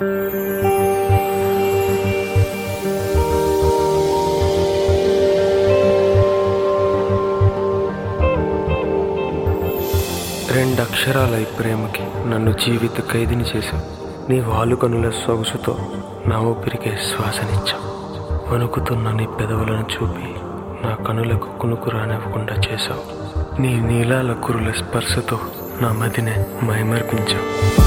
రెండు అక్షరాల ఈ ప్రేమకి నన్ను జీవిత ఖైదీని చేశావు నీ వాలుకనుల సొగసుతో నా ఊపిరికే శ్వాసనిచ్చావు వణుకుతున్న నీ పెదవులను చూపి నా కనులకు కునుకు రానివ్వకుండా చేశావు నీ నీలాల కురుల స్పర్శతో నా మదినే మైమర్పించావు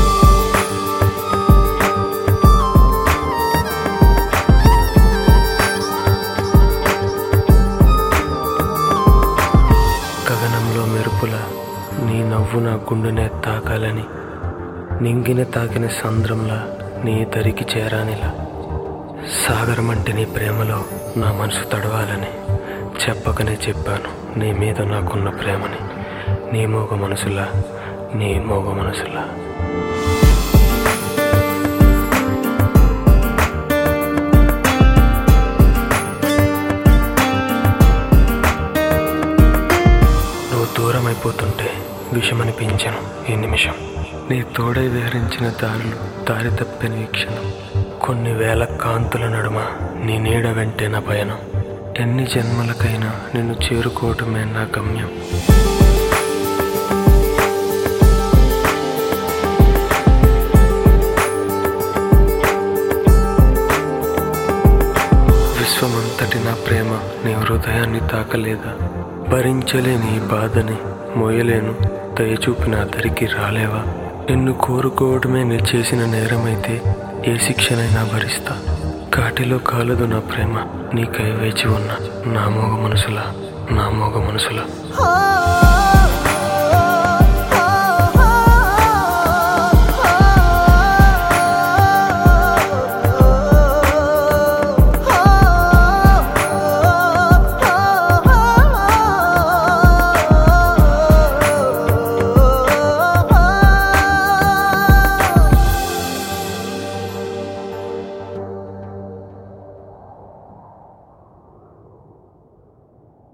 గగనంలో మెరుపుల నీ నవ్వు నా గుండెనే తాకాలని నింగిన తాకిన సంద్రంలా నీ దరికి చేరానిలా సాగరం అంటే నీ ప్రేమలో నా మనసు తడవాలని చెప్పకనే చెప్పాను నీ మీద నాకున్న ప్రేమని నీ మోగ మనసులా నీ మోగ మనసులా నువ్వు దూరం అయిపోతుంటే విషమనిపించను ఈ నిమిషం నీ తోడై విహరించిన దారులు దారి తప్పిన వీక్షణం కొన్ని వేల కాంతుల నడుమ నీ నీడ వెంటే నా పయనం ఎన్ని జన్మలకైనా నిన్ను చేరుకోవటమే నా గమ్యం విశ్వమంతటి నా ప్రేమ నీ హృదయాన్ని తాకలేదా భరించలేని ఈ బాధని మోయలేను దయచూపి నా దరికి రాలేవా నిన్ను కోరుకోవడమే నీ చేసిన నేరమైతే ఏ శిక్షనైనా భరిస్తా కాటిలో కాలదు నా ప్రేమ నీకై వేచి ఉన్న నా మోగ మనసులా నా మోగ మనసులా ఓ